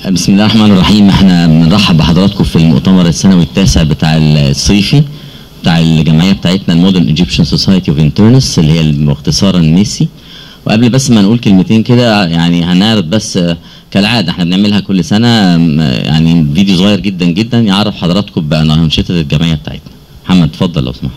بسم الله الرحمن الرحيم احنا بنرحب بحضراتكم في المؤتمر السنوي التاسع بتاع الصيفي بتاع الجمعيه بتاعتنا المودرن ايجيبشن سوسايتي اوف انترنس اللي هي اختصارا ميسي وقبل بس ما نقول كلمتين كده يعني هنعرض بس آه، كالعاده احنا بنعملها كل سنه آم، آه، يعني فيديو صغير جدا جدا يعرف حضراتكم بانشطه الجمعيه بتاعتنا محمد اتفضل لو سمحت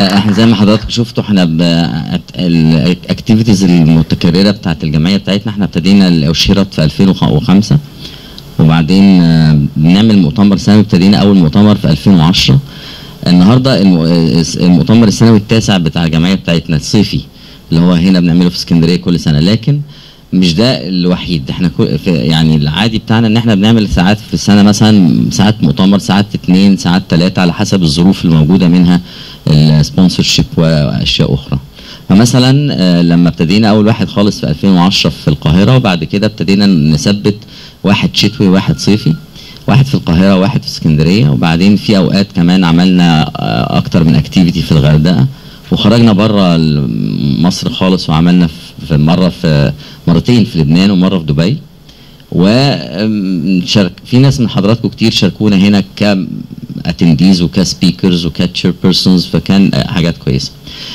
احنا زي ما حضراتكم شفتوا احنا الاكتيفيتيز المتكرره بتاعت الجمعيه بتاعتنا احنا ابتدينا الاشيرات في 2005 وبعدين آه، بنعمل مؤتمر سنوي ابتدينا اول مؤتمر في 2010 النهارده الم- المؤتمر السنوي التاسع بتاع الجمعيه بتاعتنا الصيفي اللي هو هنا بنعمله في اسكندريه كل سنه لكن مش ده الوحيد احنا كل في يعني العادي بتاعنا ان احنا بنعمل ساعات في السنه مثلا ساعات مؤتمر ساعات اتنين ساعات ثلاثه على حسب الظروف الموجوده منها السبونسر شيب واشياء اخرى فمثلا آه، لما ابتدينا اول واحد خالص في 2010 في القاهره وبعد كده ابتدينا نثبت واحد شتوي وواحد صيفي واحد في القاهره وواحد في اسكندريه وبعدين في اوقات كمان عملنا آه، اكتر من اكتيفيتي في الغردقه وخرجنا بره مصر خالص وعملنا في- في مره في مرتين في لبنان ومره في دبي وشارك في ناس من حضراتكم كتير شاركونا هنا كاتنديز وكسبيكرز وكاتشير بيرسونز فكان آه، حاجات كويسه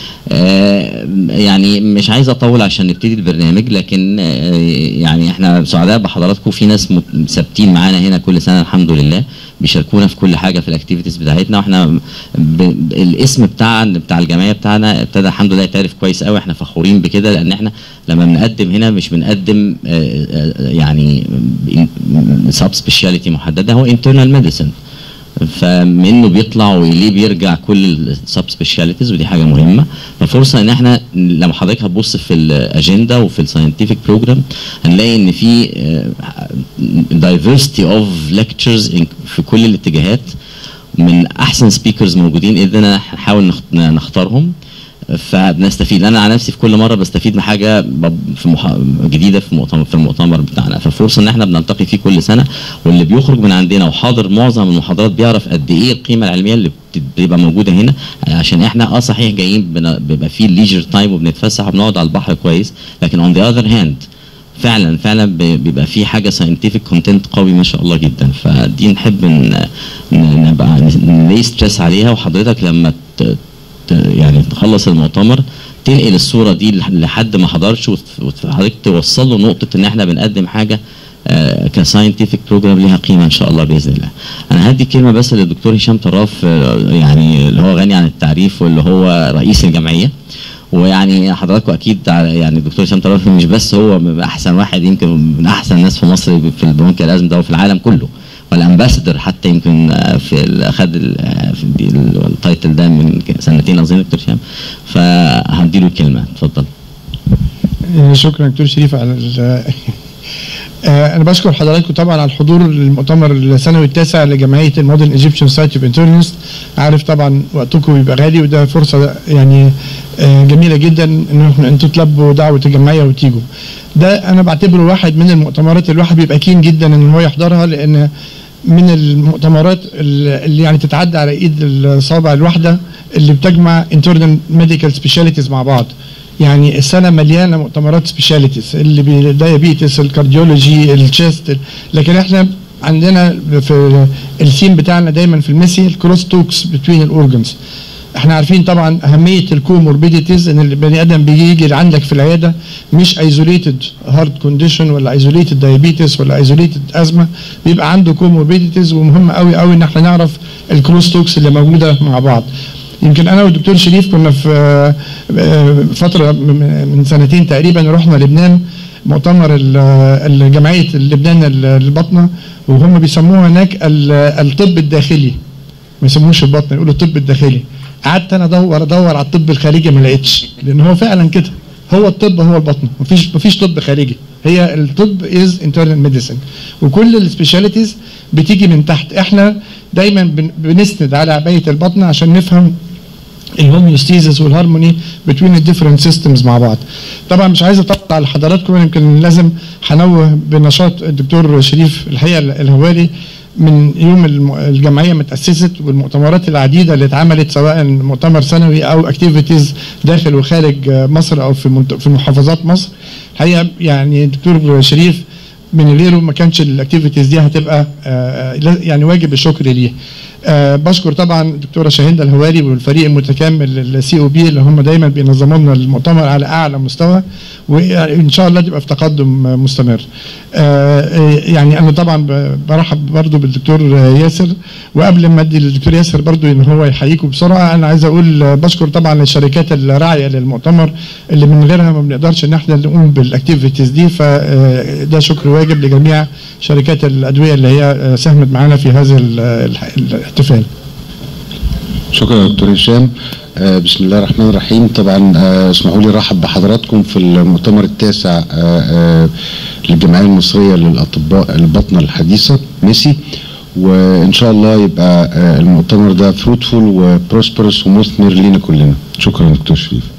آه، يعني مش عايز اطول عشان نبتدي البرنامج لكن آه، يعني احنا سعداء بحضراتكم في ناس مت- ثابتين معانا هنا كل سنه الحمد لله بيشاركونا في كل حاجه في الاكتيفيتيز بتاعتنا واحنا ب... ب- الاسم بتاع بتاع الجمعيه بتاعنا ابتدى الحمد لله يتعرف كويس قوي احنا فخورين بكده لان احنا لما بنقدم هنا مش بنقدم آه، آه، يعني سب سبيشاليتي محدده هو انترنال ميديسن فمنه بيطلع وليه بيرجع كل السب سبيشاليتيز ودي حاجه مهمه ففرصه ان احنا لما حضرتك هتبص في الاجنده وفي الساينتفك بروجرام هنلاقي ان في دايفرستي اوف ليكتشرز في كل الاتجاهات من احسن سبيكرز موجودين اذا نحاول نخت- نختارهم فبنستفيد انا على نفسي في كل مره بستفيد من حاجه ب- في مح... جديده في المؤتمر في المؤتمر بتاعنا ففرصه ان احنا بنلتقي فيه كل سنه واللي بيخرج من عندنا وحاضر معظم المحاضرات بيعرف قد ايه القيمه العلميه اللي بت- بتبقى موجوده هنا عشان احنا اه صحيح جايين بن- بيبقى فيه ليجر تايم وبنتفسح وبنقعد على البحر كويس لكن اون ذا اذر هاند فعلا فعلا ب- بيبقى في حاجه ساينتفك كونتنت قوي ما شاء الله جدا فدي نحب ن- ن- نبقى نلاقي ستريس عليها وحضرتك لما ت- ت- يعني تخلص المؤتمر تنقل الصوره دي لح- لحد ما حضرش وت- وحضرتك توصل له نقطه ان احنا بنقدم حاجه كساينتفك بروجرام ليها قيمه ان شاء الله باذن الله. انا هدي كلمه بس للدكتور هشام طراف آه، يعني اللي هو غني عن التعريف واللي هو رئيس الجمعيه. ويعني حضراتكم اكيد ع- يعني الدكتور هشام طراف مش بس هو من احسن واحد يمكن من احسن الناس في مصر في البنك الازم ده وفي العالم كله. والامباسدور حتى يمكن آه، في ال- اخذ ال- آه، في دي ال- التايتل ده من ك- سنتين اظن دكتور هشام فهديله الكلمه اتفضل. آه، شكرا دكتور شريف على ال- آه، انا بشكر حضراتكم طبعا على الحضور المؤتمر السنوي التاسع لجمعيه المودرن ايجيبشن سايت اوف انترنست عارف طبعا وقتكم بيبقى غالي وده فرصه يعني آه، جميله جدا ان إحنا- انتوا تلبوا دعوه الجمعيه وتيجوا ده انا بعتبره واحد من المؤتمرات اللي الواحد بيبقى كين جدا ان هو يحضرها لان من المؤتمرات اللي يعني تتعدى على ايد الصابع الواحده اللي بتجمع انترنال ميديكال سبيشاليتيز مع بعض يعني السنه مليانه مؤتمرات سبيشاليتيز اللي بالدايابيتس الكارديولوجي الشيست لكن احنا عندنا في الثيم بتاعنا دايما في الميسي الكروس توكس بتوين الاورجنز احنا عارفين طبعا اهميه الكوموربيديتيز ان البني ادم بيجي عندك في العياده مش ايزوليتد هارت كونديشن ولا ايزوليتد دايابيتس ولا ايزوليتد ازمه بيبقى عنده كوموربيديتيز ومهم قوي قوي ان احنا نعرف الكروس توكس اللي موجوده مع بعض يمكن انا والدكتور شريف كنا في آه، آه، فتره من من سنتين تقريبا رحنا لبنان مؤتمر ال- الجمعيه لبنان البطنه وهم بيسموه هناك ال- الطب الداخلي ما يسموش البطن يقولوا الطب الداخلي قعدت انا ادور ادور على الطب الخارجي ما لقيتش لان هو فعلا كده هو الطب هو البطن مفيش مفيش طب خارجي هي الطب از انترنال ميديسن وكل السبيشاليتيز بتيجي من تحت احنا دايما بن- بنسند على عبايه البطن عشان نفهم الهوميوستيزس والهارموني بتوين الديفرنت سيستمز مع بعض طبعا مش عايز اطلع على حضراتكم يمكن لازم هنوه بنشاط الدكتور شريف الحقيقه الهوالي من يوم الم- الجمعيه ما تاسست والمؤتمرات العديده اللي اتعملت سواء مؤتمر سنوي او اكتيفيتيز داخل وخارج مصر او في منط- في محافظات مصر الحقيقه يعني الدكتور شريف من غيره ما كانش الاكتيفيتيز دي هتبقى آه، لا- يعني واجب الشكر ليه آه بشكر طبعا الدكتوره شاهين الهواري والفريق المتكامل السي او بي اللي هم دايما بينظموا لنا المؤتمر على اعلى مستوى وان شاء الله تبقى في تقدم مستمر. آه يعني انا طبعا برحب برضو بالدكتور ياسر وقبل ما ادي للدكتور ياسر برضو ان هو يحييكم بسرعه انا عايز اقول بشكر طبعا الشركات الراعيه للمؤتمر اللي من غيرها ما بنقدرش ان احنا نقوم بالاكتيفيتيز دي فده شكر واجب لجميع شركات الادويه اللي هي ساهمت معانا في هذا الاحتفال. شكرا يا دكتور هشام آه بسم الله الرحمن الرحيم طبعا آه اسمحوا لي ارحب بحضراتكم في المؤتمر التاسع آه للجمعيه المصريه للاطباء البطنه الحديثه ميسي وان شاء الله يبقى المؤتمر ده فروتفول وبروسبرس ومثمر لينا كلنا شكرا دكتور شريف